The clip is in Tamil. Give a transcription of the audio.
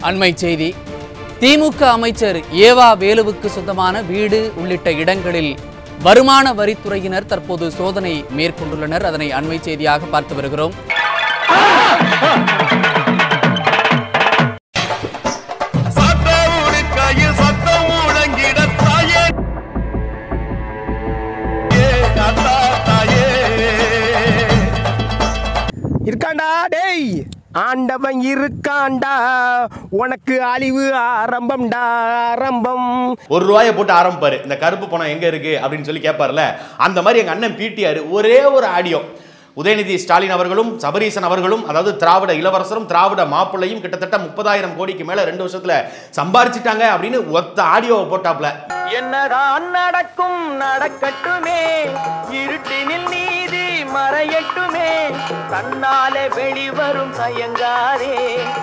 அண்மை செய்தி திமுக அமைச்சர் ஏவா வேலுவுக்கு சொந்தமான வீடு உள்ளிட்ட இடங்களில் வருமான வரித்துறையினர் தற்போது சோதனை மேற்கொண்டுள்ளனர் அதனை அண்மை செய்தியாக பார்த்து வருகிறோம் சட்டம் உடுக்கையில் சத்தம் முழங்கிட தாயே ஏ, அத்தா தாயே இருக்காண்டா டேய் ஆண்டவன் இருக்காண்டா உனக்கு அழிவு ஆரம்பம்டா ஆரம்பம் ஒரு ரூபாயை போட்டு ஆரம்பிப்பாரு இந்த கருப்பு பணம் எங்க இருக்கு அப்படின்னு சொல்லி கேட்பார்ல அந்த மாதிரி எங்க அண்ணன் பிடிஆர் ஒரே ஒரு ஆடியோ உதயநிதி ஸ்டாலின் அவர்களும் சபரீசன் அவர்களும் அதாவது திராவிட இளவரசரும் திராவிட மாப்பிள்ளையும் கிட்டத்தட்ட முப்பதாயிரம் கோடிக்கு மேல ரெண்டு வருஷத்துல சம்பாரிச்சிட்டாங்க அப்படின்னு ஒத்த ஆடியோவை போட்டாப்ல என்னதான் நடக்கும் நடக்கட்டுமே இருட்டினில் நீதி மறையட்டுமே தன்னாலே வெளிவரும் தயங்காதே